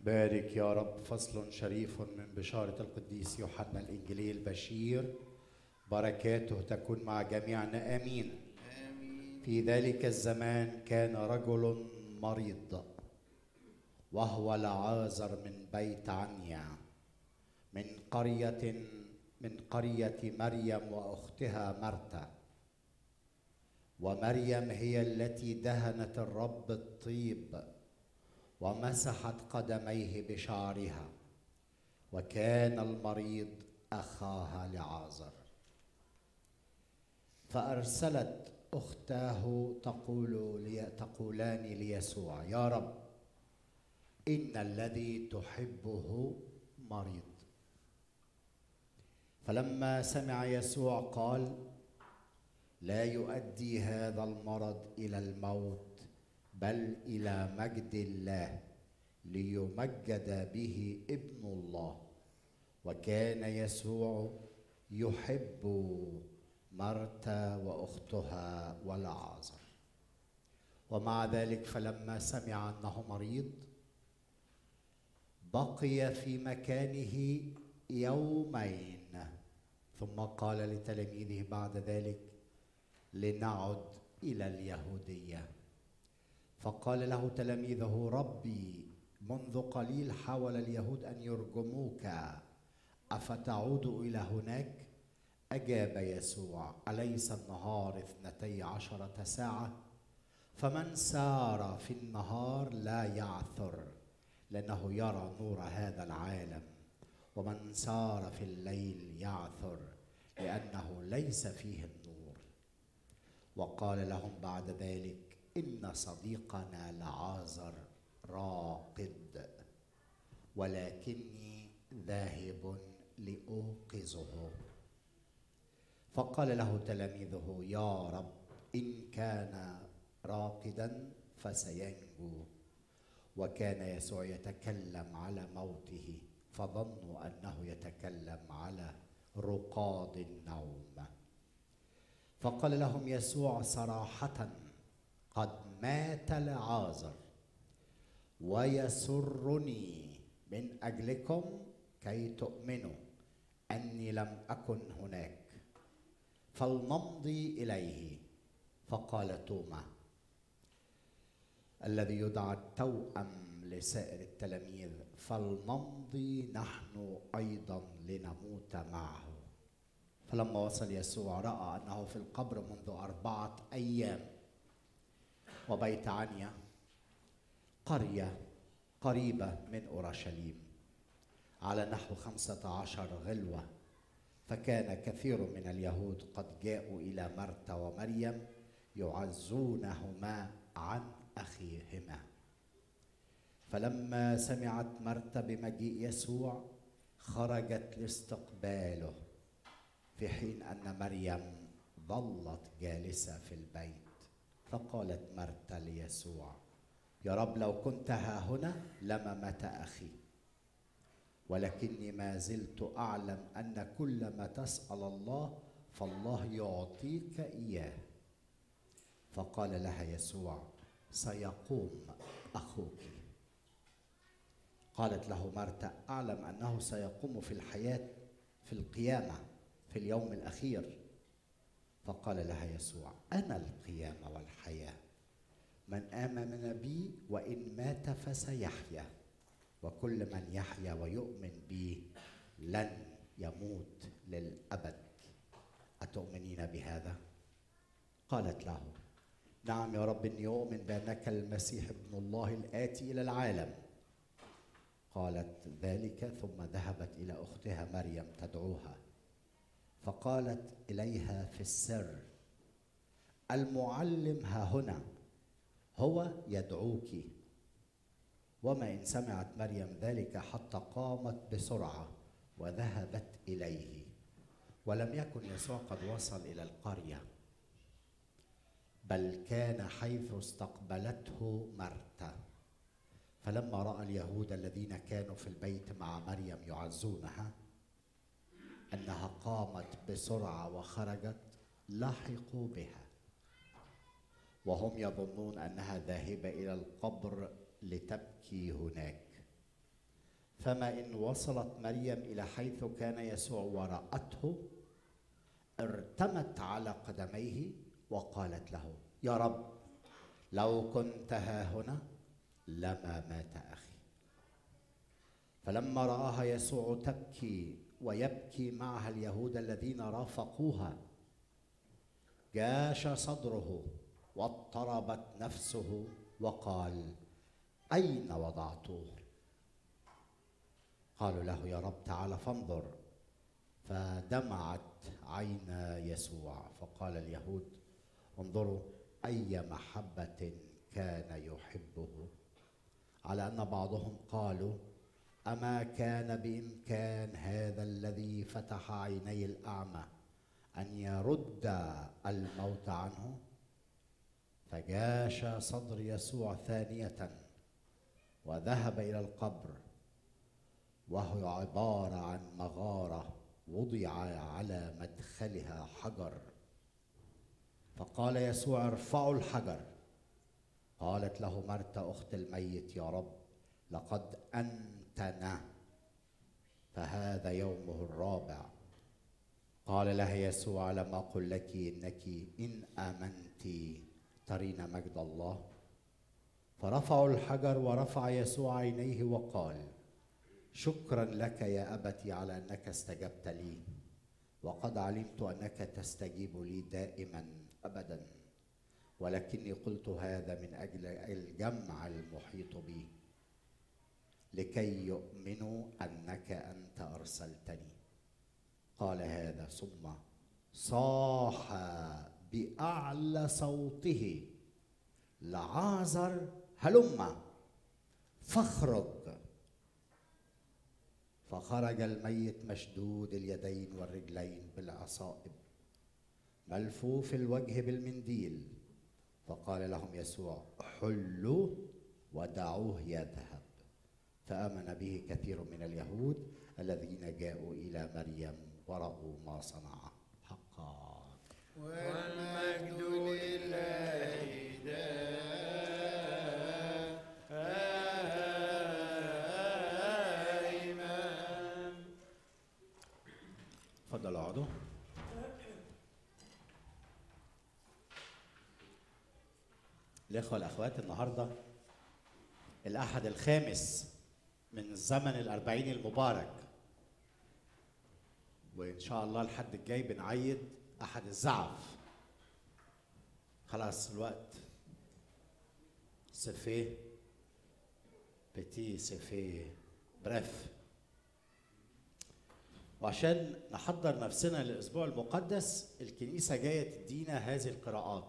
بارك يا رب فصل شريف من بشارة القديس يوحنا الإنجيلي البشير بركاته تكون مع جميعنا آمين في ذلك الزمان كان رجل مريض وهو لعازر من بيت عنيا من قرية من قرية مريم وأختها مرتا ومريم هي التي دهنت الرب الطيب ومسحت قدميه بشعرها وكان المريض اخاها لعازر فارسلت اختاه تقول لي تقولان ليسوع يا رب ان الذي تحبه مريض فلما سمع يسوع قال لا يؤدي هذا المرض الى الموت بل الى مجد الله ليمجد به ابن الله وكان يسوع يحب مرتا واختها والعازر ومع ذلك فلما سمع انه مريض بقي في مكانه يومين ثم قال لتلاميذه بعد ذلك لنعد الى اليهوديه فقال له تلاميذه ربي منذ قليل حاول اليهود ان يرجموك افتعود الى هناك اجاب يسوع اليس النهار اثنتي عشره ساعه فمن سار في النهار لا يعثر لانه يرى نور هذا العالم ومن سار في الليل يعثر لانه ليس فيه النور وقال لهم بعد ذلك ان صديقنا لعازر راقد ولكني ذاهب لاوقظه فقال له تلاميذه يا رب ان كان راقدا فسينجو وكان يسوع يتكلم على موته فظنوا انه يتكلم على رقاد النوم فقال لهم يسوع صراحه قد مات لعازر ويسرني من اجلكم كي تؤمنوا اني لم اكن هناك فلنمضي اليه فقال توما الذي يدعى التوأم لسائر التلاميذ فلنمضي نحن ايضا لنموت معه فلما وصل يسوع راى انه في القبر منذ اربعه ايام وبيت عنيا قريه قريبه من اورشليم على نحو خمسه عشر غلوه فكان كثير من اليهود قد جاءوا الى مرتا ومريم يعزونهما عن اخيهما فلما سمعت مرتا بمجيء يسوع خرجت لاستقباله في حين ان مريم ظلت جالسه في البيت فقالت مرتا ليسوع يا رب لو كنت ها هنا لما مات اخي ولكني ما زلت اعلم ان كل ما تسال الله فالله يعطيك اياه فقال لها يسوع سيقوم اخوك قالت له مرتا اعلم انه سيقوم في الحياه في القيامه في اليوم الاخير فقال لها يسوع انا القيامه والحياه من امن بي وان مات فسيحيا وكل من يحيا ويؤمن بي لن يموت للابد اتؤمنين بهذا قالت له نعم يا رب اني اؤمن بانك المسيح ابن الله الاتي الى العالم قالت ذلك ثم ذهبت الى اختها مريم تدعوها فقالت اليها في السر المعلم ها هنا هو يدعوك وما ان سمعت مريم ذلك حتى قامت بسرعه وذهبت اليه ولم يكن يسوع قد وصل الى القريه بل كان حيث استقبلته مرتا فلما راى اليهود الذين كانوا في البيت مع مريم يعزونها انها قامت بسرعه وخرجت لحقوا بها وهم يظنون انها ذاهبه الى القبر لتبكي هناك فما إن وصلت مريم إلى حيث كان يسوع ورأته ارتمت على قدميه وقالت له يا رب لو كنت ها هنا لما مات أخي فلما رآها يسوع تبكي ويبكي معها اليهود الذين رافقوها جاش صدره واضطربت نفسه وقال أين وضعتوه قالوا له يا رب تعال فانظر فدمعت عينا يسوع فقال اليهود انظروا أي محبة كان يحبه على أن بعضهم قالوا أما كان بإمكان هذا الذي فتح عيني الأعمى أن يرد الموت عنه فجاش صدر يسوع ثانية وذهب إلى القبر وهو عبارة عن مغارة وضع على مدخلها حجر فقال يسوع ارفعوا الحجر قالت له مرتا أخت الميت يا رب لقد أنتن فهذا يومه الرابع قال لها يسوع لم أقل لك إنك إن آمنت ترين مجد الله فرفعوا الحجر ورفع يسوع عينيه وقال شكرا لك يا أبتي على أنك استجبت لي وقد علمت أنك تستجيب لي دائما أبدا ولكني قلت هذا من أجل الجمع المحيط بي لكي يؤمنوا أنك أنت أرسلتني قال هذا ثم صاح بأعلى صوته لعازر هلم فاخرج فخرج الميت مشدود اليدين والرجلين بالعصائب ملفوف الوجه بالمنديل فقال لهم يسوع حلوا ودعوه يذهب فامن به كثير من اليهود الذين جاءوا الى مريم ورأوا ما صنع حقا والمجد لله دائما اتفضلوا اقعدوا الإخوة والأخوات النهاردة الأحد الخامس من زمن الأربعين المبارك وإن شاء الله الحد الجاي بنعيد أحد الزعف خلاص الوقت سفيه بتي سفيه بريف وعشان نحضر نفسنا للأسبوع المقدس الكنيسة جاية تدينا هذه القراءات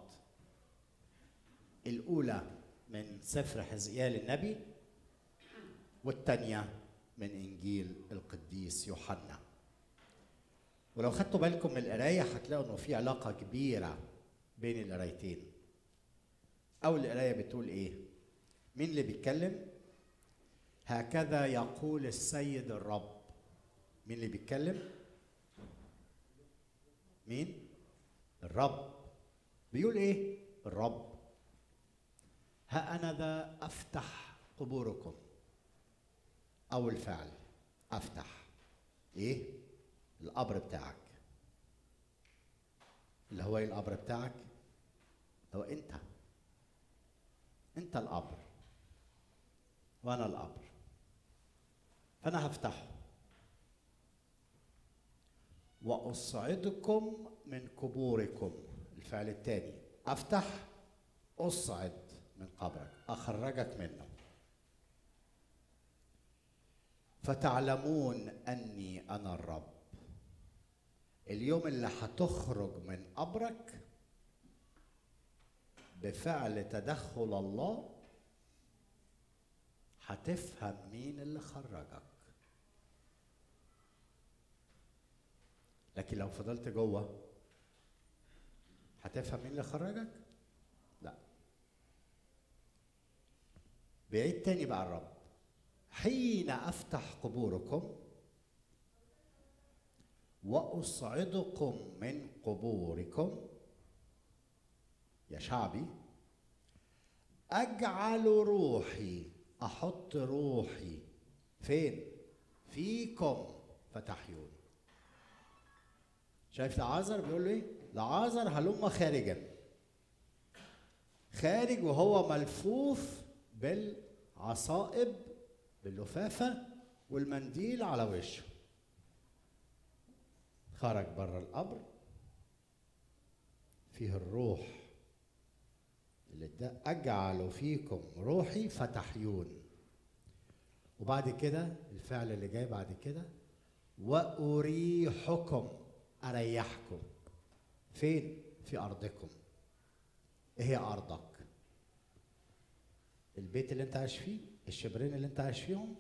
الأولى من سفر حزقيال النبي والثانية من إنجيل القديس يوحنا ولو خدتوا بالكم من القراية هتلاقوا إنه في علاقة كبيرة بين القرايتين أول قراية بتقول إيه؟ مين اللي بيتكلم؟ هكذا يقول السيد الرب مين اللي بيتكلم؟ مين؟ الرب بيقول ايه؟ الرب ها انا ذا افتح قبوركم اول فعل افتح ايه؟ القبر بتاعك اللي هو ايه القبر بتاعك؟ هو انت انت القبر وانا القبر فانا هفتحه واصعدكم من قبوركم الفعل الثاني افتح اصعد من قبرك اخرجك منه فتعلمون اني انا الرب اليوم اللي هتخرج من قبرك بفعل تدخل الله هتفهم مين اللي خرجك لكن لو فضلت جوه هتفهم مين اللي خرجك لا بعيد تاني بقى الرب حين افتح قبوركم واصعدكم من قبوركم يا شعبي اجعل روحي احط روحي فين فيكم فتحيون شايف لعازر بيقول له ايه لعازر هلم خارجا خارج وهو ملفوف بالعصائب باللفافة والمنديل على وشه خرج بره القبر فيه الروح اللي ده أجعل فيكم روحي فتحيون وبعد كده الفعل اللي جاي بعد كده وأريحكم أريحكم فين؟ في أرضكم إيه هي أرضك؟ البيت اللي أنت عايش فيه الشبرين اللي أنت عايش فيهم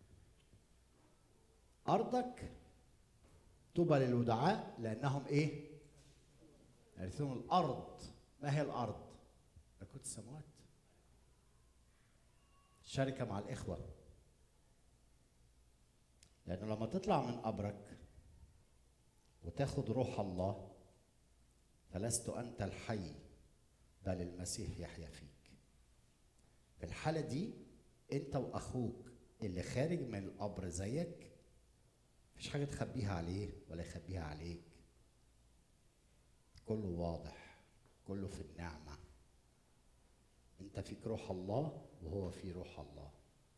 أرضك طوبى للودعاء لأنهم إيه؟ يرثون الأرض ما هي الأرض؟ ملكوت السماوات الشركة مع الإخوة لأنه لما تطلع من قبرك وتاخد روح الله فلست أنت الحي بل المسيح يحيا فيك في الحالة دي أنت وأخوك اللي خارج من القبر زيك مفيش حاجة تخبيها عليه ولا يخبيها عليك كله واضح كله في النعمة انت فيك روح الله وهو في روح الله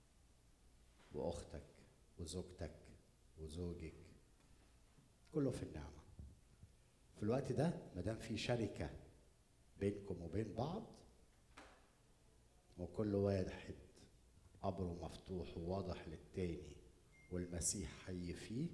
واختك وزوجتك وزوجك كله في النعمة في الوقت ده ما دام في شركة بينكم وبين بعض وكل واحد قبره مفتوح وواضح للتاني والمسيح حي فيه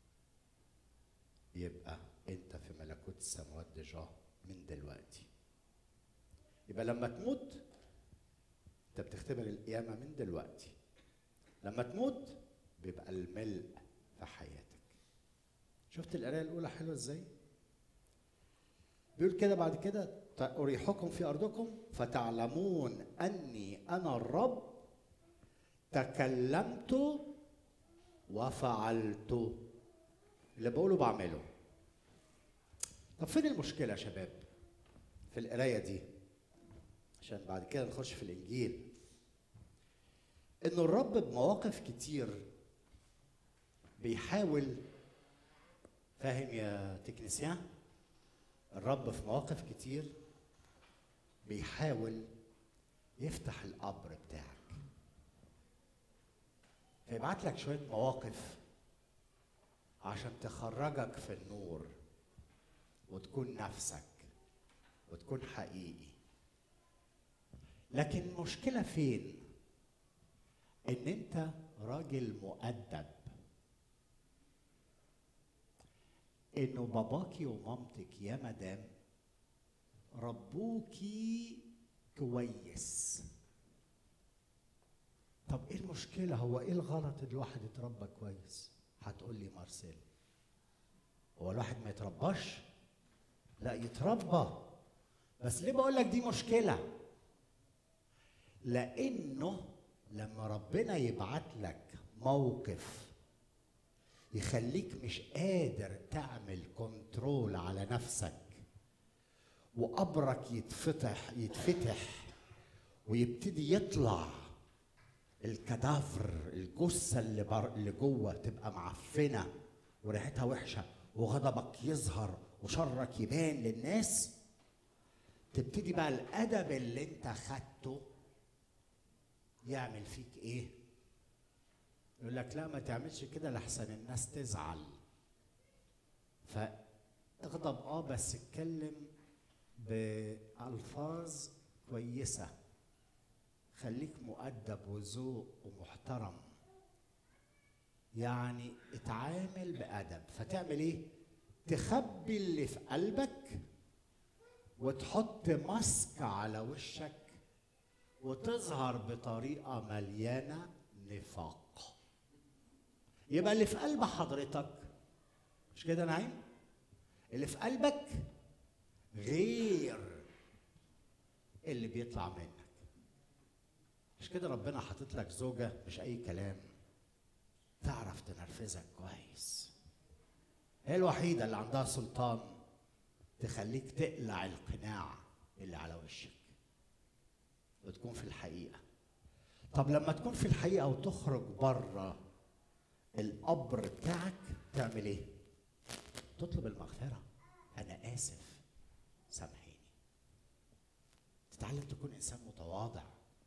يبقى انت في ملكوت السماوات ديجا من دلوقتي يبقى لما تموت انت بتختبر القيامة من دلوقتي لما تموت بيبقى الملء في حياتك شفت القراية الأولى حلوة ازاي؟ بيقول كده بعد كده أريحكم في أرضكم فتعلمون أني أنا الرب تكلمت وفعلت اللي بقوله بعمله طب فين المشكلة يا شباب في القراية دي عشان بعد كده نخش في الإنجيل إن الرب بمواقف كتير بيحاول فاهم يا تكنيسيان الرب في مواقف كتير بيحاول يفتح القبر بتاعك فيبعت لك شوية مواقف عشان تخرجك في النور وتكون نفسك وتكون حقيقي لكن المشكلة فين؟ إن أنت راجل مؤدب إنه باباكي ومامتك يا مدام ربوكي كويس طب ايه المشكلة هو ايه الغلط ان الواحد يتربى كويس هتقول لي مارسيل هو الواحد ما يترباش لا يتربى بس ليه بقول لك دي مشكلة لانه لما ربنا يبعت لك موقف يخليك مش قادر تعمل كنترول على نفسك وقبرك يتفتح يتفتح ويبتدي يطلع الكدافر الجثه اللي بر... اللي جوه تبقى معفنه وريحتها وحشه وغضبك يظهر وشرك يبان للناس تبتدي بقى الادب اللي انت خدته يعمل فيك ايه يقول لك لا ما تعملش كده لحسن الناس تزعل فاغضب اه بس اتكلم بألفاظ كويسة خليك مؤدب وذوق ومحترم يعني اتعامل بأدب فتعمل ايه تخبي اللي في قلبك وتحط ماسك على وشك وتظهر بطريقة مليانة نفاق يبقى اللي في قلب حضرتك مش كده نعيم اللي في قلبك غير اللي بيطلع منك مش كده ربنا حاطط لك زوجة مش أي كلام تعرف تنرفزك كويس هي الوحيدة اللي عندها سلطان تخليك تقلع القناع اللي على وشك وتكون في الحقيقة طب لما تكون في الحقيقة وتخرج بره القبر بتاعك تعمل ايه تطلب المغفره انا اسف سامحيني تتعلم تكون انسان متواضع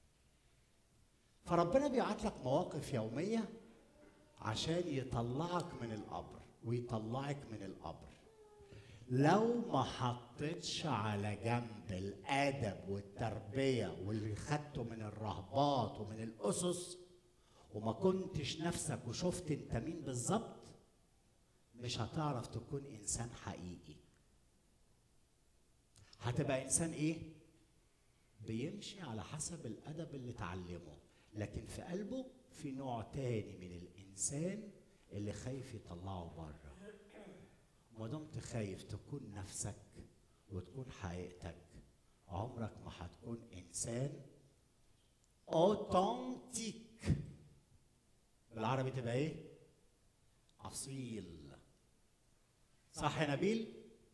فربنا بيبعت لك مواقف يوميه عشان يطلعك من القبر ويطلعك من القبر لو ما حطيتش على جنب الادب والتربيه واللي خدته من الرهبات ومن الاسس وما كنتش نفسك وشفت انت مين بالظبط مش هتعرف تكون انسان حقيقي هتبقى انسان ايه بيمشي على حسب الادب اللي اتعلمه لكن في قلبه في نوع تاني من الانسان اللي خايف يطلعه بره ما دمت خايف تكون نفسك وتكون حقيقتك عمرك ما هتكون انسان اوتنتيك بالعربي تبقى ايه اصيل صح يا نبيل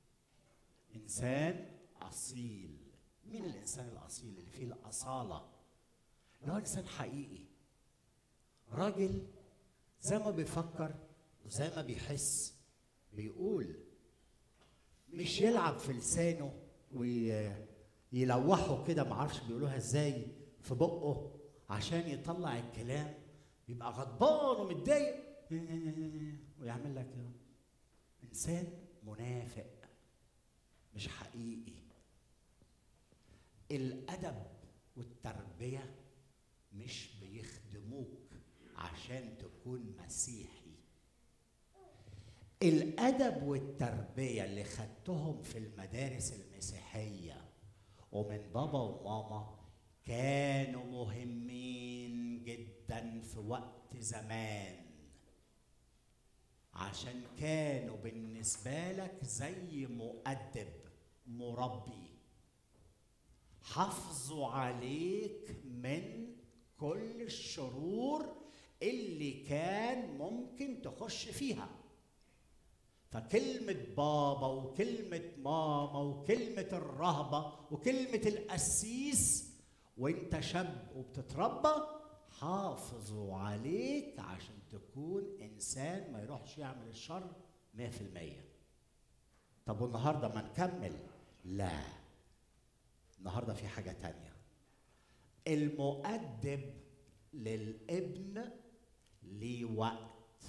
انسان اصيل مين الانسان الاصيل اللي فيه الاصاله اللي هو انسان حقيقي راجل زي ما بيفكر وزي ما بيحس بيقول مش يلعب في لسانه ويلوحه كده معرفش بيقولوها ازاي في بقه عشان يطلع الكلام يبقى غضبان ومتضايق ويعمل لك كده انسان منافق مش حقيقي الادب والتربيه مش بيخدموك عشان تكون مسيحي الادب والتربيه اللي خدتهم في المدارس المسيحيه ومن بابا وماما كانوا مهمين جدا في وقت زمان عشان كانوا بالنسبه لك زي مؤدب مربي حافظوا عليك من كل الشرور اللي كان ممكن تخش فيها فكلمة بابا وكلمة ماما وكلمة الرهبة وكلمة القسيس وانت شاب وبتتربى حافظوا عليك عشان تكون انسان ما يروحش يعمل الشر 100% طب والنهارده ما نكمل لا النهارده في حاجة تانية المؤدب للابن ليه وقت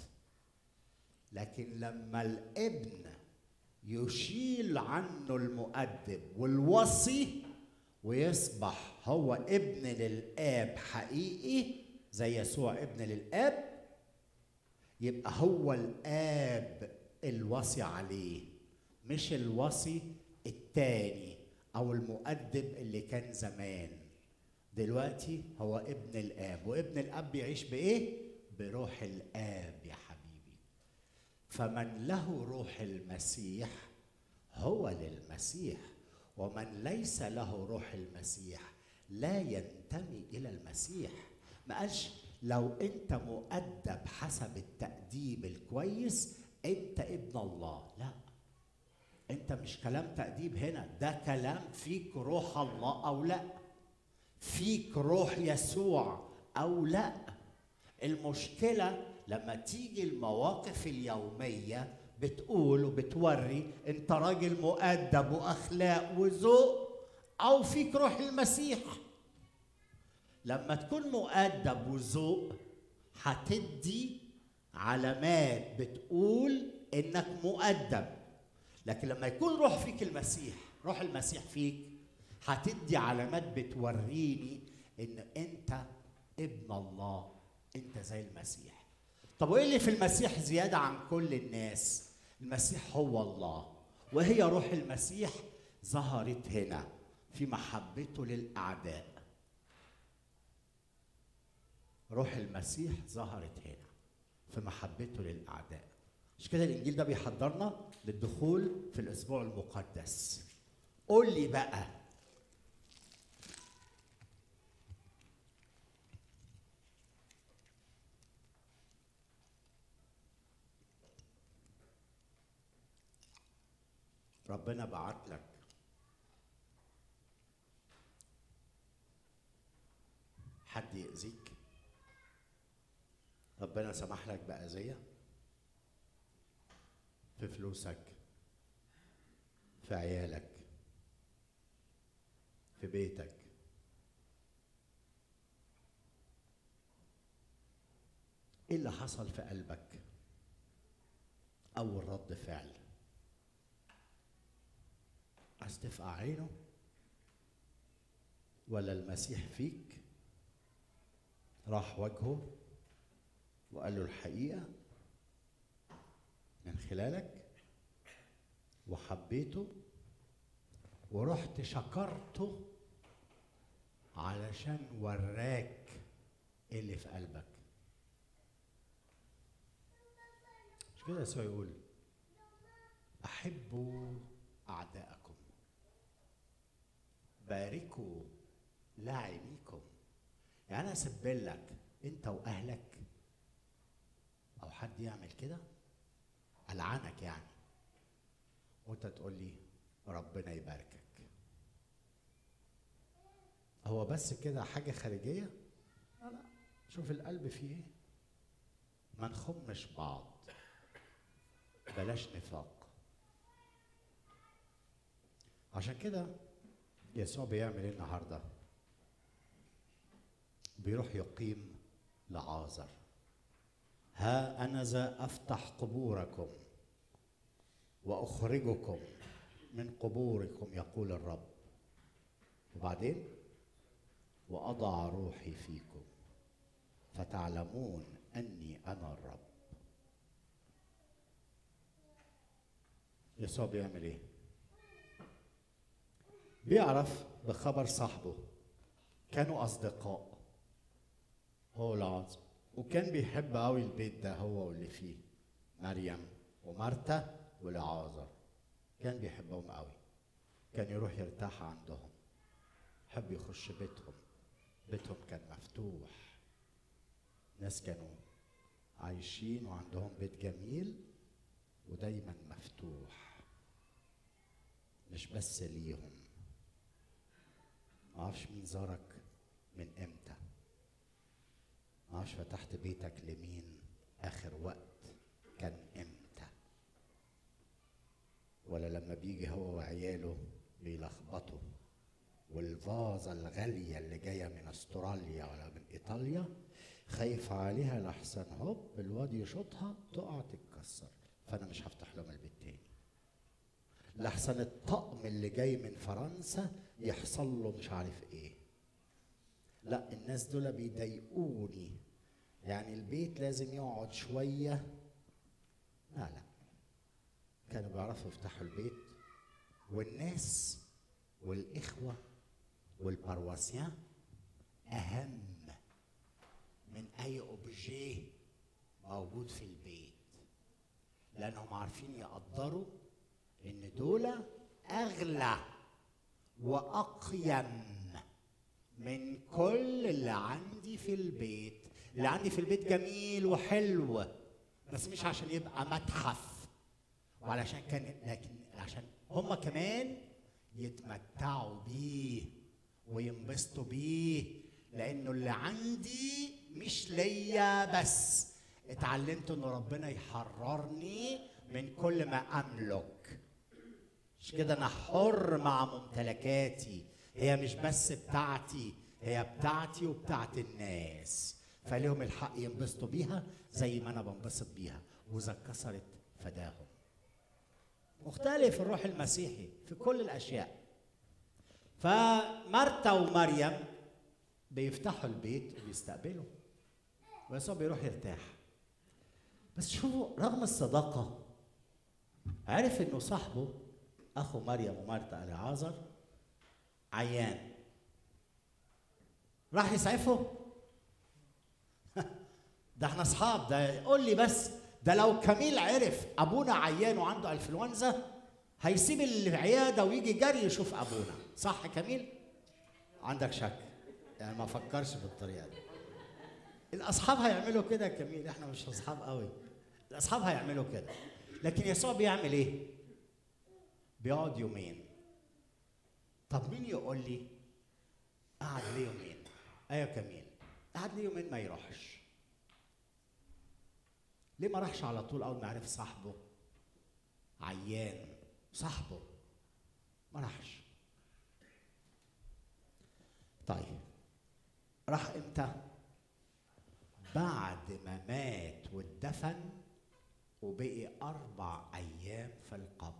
لكن لما الابن يشيل عنه المؤدب والوصي ويصبح هو ابن للاب حقيقي زي يسوع ابن للاب يبقى هو الاب الوصي عليه مش الوصي التاني او المؤدب اللي كان زمان دلوقتي هو ابن الاب وابن الاب بيعيش بايه بروح الاب يا حبيبي فمن له روح المسيح هو للمسيح ومن ليس له روح المسيح لا ينتمي الى المسيح ما قالش لو انت مؤدب حسب التأديب الكويس انت ابن الله لا انت مش كلام تأديب هنا ده كلام فيك روح الله او لا فيك روح يسوع او لا المشكله لما تيجي المواقف اليوميه بتقول وبتوري انت راجل مؤدب واخلاق وذوق او فيك روح المسيح لما تكون مؤدب وذوق هتدي علامات بتقول انك مؤدب لكن لما يكون روح فيك المسيح روح المسيح فيك هتدي علامات بتوريني ان انت ابن الله انت زي المسيح طب وايه اللي في المسيح زياده عن كل الناس المسيح هو الله وهي روح المسيح ظهرت هنا في محبته للاعداء روح المسيح ظهرت هنا في محبته للاعداء مش كده الانجيل ده بيحضرنا للدخول في الاسبوع المقدس قول لي بقى ربنا بعت لك حد يأذيك ربنا سمح لك بأذية في فلوسك في عيالك في بيتك ايه اللي حصل في قلبك اول رد فعل عايز تفقع عينه ولا المسيح فيك راح وجهه وقال له الحقيقه من خلالك وحبيته ورحت شكرته علشان وراك ايه اللي في قلبك مش كده يسوع يقول احبوا اعداءكم باركوا لاعبيكم يعني انا اسبلك انت واهلك او حد يعمل كده العنك يعني وانت تقول لي ربنا يباركك هو بس كده حاجه خارجيه لا لا شوف القلب فيه ايه ما نخمش بعض بلاش نفاق عشان كده يسوع بيعمل ايه النهارده بيروح يقيم لعازر ها انا ذا افتح قبوركم واخرجكم من قبوركم يقول الرب وبعدين واضع روحي فيكم فتعلمون اني انا الرب يسوع بيعمل ايه بيعرف بخبر صاحبه كانوا اصدقاء هو العازر وكان بيحب قوي البيت ده هو واللي فيه مريم ومارتا والعازر كان بيحبهم قوي كان يروح يرتاح عندهم حب يخش بيتهم بيتهم كان مفتوح ناس كانوا عايشين وعندهم بيت جميل ودايما مفتوح مش بس ليهم معرفش مين زارك من امتى معرفش فتحت بيتك لمين اخر وقت كان امتى ولا لما بيجي هو وعياله بيلخبطوا والفازة الغالية اللي جاية من استراليا ولا من ايطاليا خايف عليها لحسن هوب الواد يشوطها تقع تتكسر فانا مش هفتح لهم البيت تاني لحسن الطقم اللي جاي من فرنسا يحصل له مش عارف ايه لا الناس دول بيضايقوني يعني البيت لازم يقعد شوية لا لا كانوا بيعرفوا يفتحوا البيت والناس والإخوة والبرواسيان أهم من أي أوبجيه موجود في البيت لأنهم عارفين يقدروا إن دول أغلى وأقيم من كل اللي عندي في البيت اللي عندي في البيت جميل وحلو بس مش عشان يبقى متحف وعلشان كان لكن عشان هم كمان يتمتعوا بيه وينبسطوا بيه لانه اللي عندي مش ليا بس اتعلمت ان ربنا يحررني من كل ما املك مش كده انا حر مع ممتلكاتي هي مش بس بتاعتي هي بتاعتي وبتاعت الناس فليهم الحق ينبسطوا بيها زي ما انا بنبسط بيها واذا اتكسرت فداهم مختلف الروح المسيحي في كل الاشياء فمرتا ومريم بيفتحوا البيت وبيستقبلوا ويسوع بيروح يرتاح بس شوفوا رغم الصداقه عرف انه صاحبه اخو مريم ومرتا العازر عيان راح يسعفه ده احنا اصحاب ده قول لي بس ده لو كميل عرف ابونا عيان وعنده انفلونزا هيسيب العياده ويجي جري يشوف ابونا صح كميل عندك شك يعني ما فكرش بالطريقه دي الاصحاب هيعملوا كده يا كميل احنا مش اصحاب قوي الاصحاب هيعملوا كده لكن يسوع بيعمل ايه بيقعد يومين طب مين يقول لي قعد ليه يومين ايوه كميل قعد ليه يومين ما يروحش ليه ما راحش على طول اول ما عرف صاحبه عيان صاحبه ما راحش طيب راح امتى بعد ما مات واتدفن وبقي اربع ايام في القبر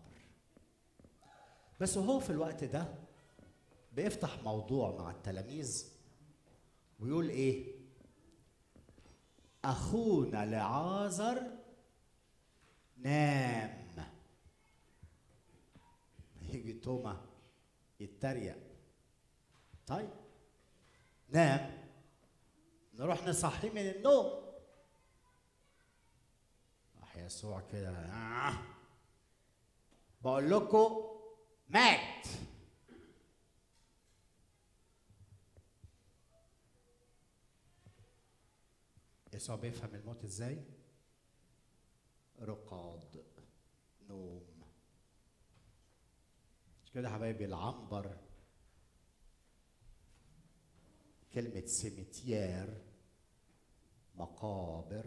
بس وهو في الوقت ده بيفتح موضوع مع التلاميذ ويقول ايه اخونا لعازر نام يجي توما يتريق طيب نام نروح نصحيه من النوم راح يسوع كده آه. بقول لكم مات يسوع بيفهم الموت ازاي رقاد نوم مش كده يا حبايبي العنبر كلمة سيمتيير مقابر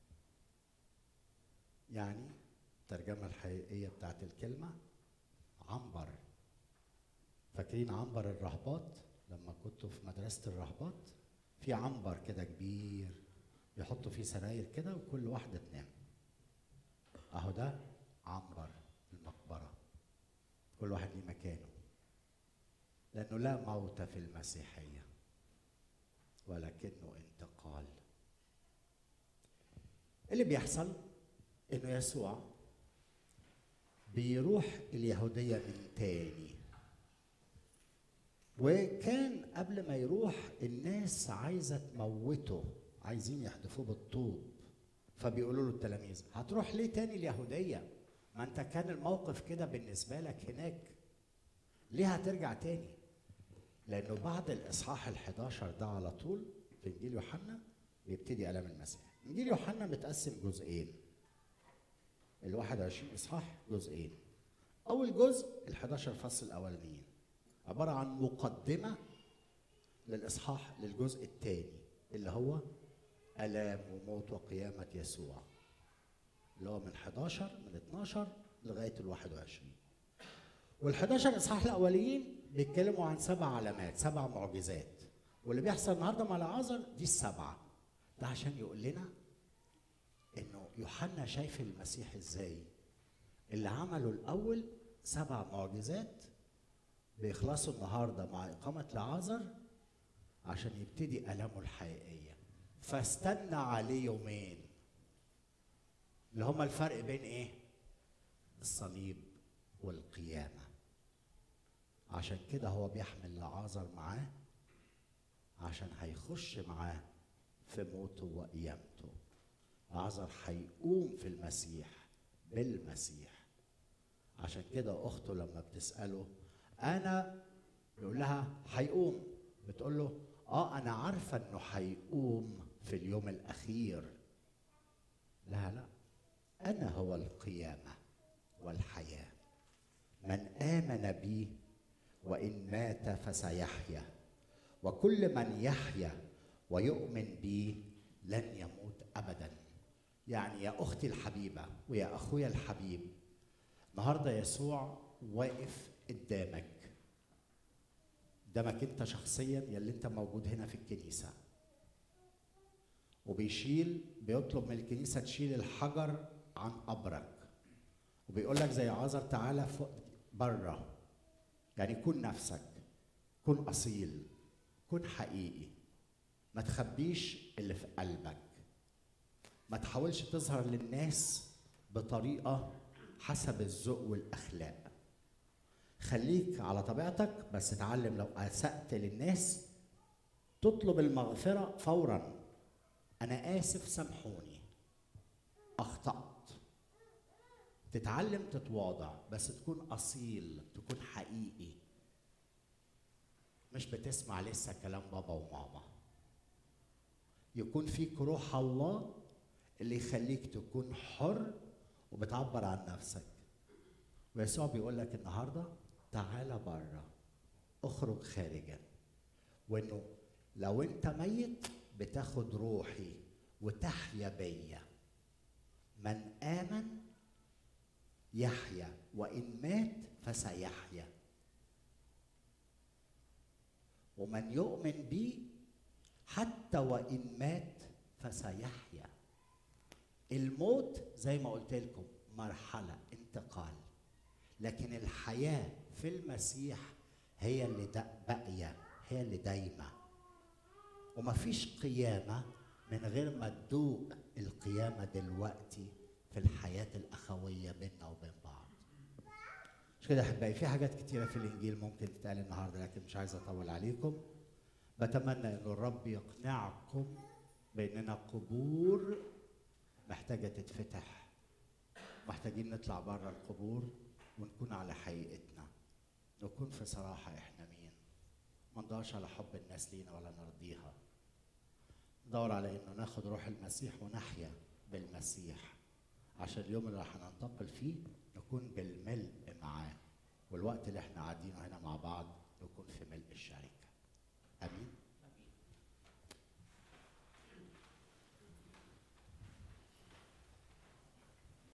يعني الترجمة الحقيقية بتاعت الكلمة عنبر فاكرين عنبر الرهبات لما كنتوا في مدرسة الرهبات في عنبر كده كبير يحطوا فيه سراير كده وكل واحدة تنام اهو ده عنبر المقبرة كل واحد ليه مكانه لأنه لا موت في المسيحية ولكنه انتقال اللي بيحصل انه يسوع بيروح اليهودية من تاني وكان قبل ما يروح الناس عايزة تموته عايزين يحدفوه بالطوب فبيقولوا له التلاميذ هتروح ليه تاني اليهودية ما انت كان الموقف كده بالنسبة لك هناك ليه هترجع تاني لانه بعد الاصحاح ال11 ده على طول في انجيل يوحنا بيبتدي الام المسيح انجيل يوحنا متقسم جزئين ال 21 اصحاح جزئين اول جزء ال11 فصل الاولانيين عباره عن مقدمه للاصحاح للجزء الثاني اللي هو الام وموت وقيامه يسوع اللي هو من 11 من 12 لغايه ال 21 وال11 اصحاح الاوليين بيتكلموا عن سبع علامات سبع معجزات واللي بيحصل النهارده مع العذر دي السبعه ده عشان يقول لنا انه يوحنا شايف المسيح ازاي اللي عمله الاول سبع معجزات بيخلصوا النهارده مع اقامه لعازر عشان يبتدي الامه الحقيقيه فاستنى عليه يومين اللي هما الفرق بين ايه الصليب والقيامه عشان كده هو بيحمل لعازر معاه عشان هيخش معاه في موته وقيامته لعازر هيقوم في المسيح بالمسيح عشان كده اخته لما بتساله انا يقول لها هيقوم بتقول له اه انا عارفه انه هيقوم في اليوم الاخير لا لا انا هو القيامه والحياه من امن بي وان مات فسيحيا وكل من يحيا ويؤمن بي لن يموت ابدا يعني يا اختي الحبيبه ويا اخويا الحبيب النهارده يسوع واقف قدامك قدامك انت شخصيا يلي انت موجود هنا في الكنيسه وبيشيل بيطلب من الكنيسه تشيل الحجر عن قبرك وبيقول لك زي عازر تعالى فوق بره يعني كن نفسك كن اصيل كن حقيقي ما تخبيش اللي في قلبك ما تحاولش تظهر للناس بطريقه حسب الذوق والاخلاق خليك على طبيعتك بس اتعلم لو اسأت للناس تطلب المغفرة فورا أنا آسف سامحوني أخطأت تتعلم تتواضع بس تكون أصيل تكون حقيقي مش بتسمع لسه كلام بابا وماما يكون فيك روح الله اللي يخليك تكون حر وبتعبر عن نفسك ويسوع بيقول لك النهارده تعالى بره اخرج خارجا وانه لو انت ميت بتاخد روحي وتحيا بيا من آمن يحيا وإن مات فسيحيا ومن يؤمن بي حتى وإن مات فسيحيا الموت زي ما قلت لكم مرحلة انتقال لكن الحياة في المسيح هي اللي دا- باقية هي اللي دايمة ومفيش قيامة من غير ما تدوق القيامة دلوقتي في الحياة الأخوية بيننا وبين بعض مش كده يا أحبائي في حاجات كتيرة في الإنجيل ممكن تتقال النهاردة لكن مش عايز أطول عليكم بتمنى إن الرب يقنعكم بأننا قبور محتاجة تتفتح محتاجين نطلع بره القبور ونكون على حقيقتنا نكون في صراحة إحنا مين ما ندورش على حب الناس لينا ولا نرضيها ندور على إنه ناخد روح المسيح ونحيا بالمسيح عشان اليوم اللي هننتقل فيه نكون بالملء معاه والوقت اللي احنا قاعدينه هنا مع بعض نكون في ملء الشركة آمين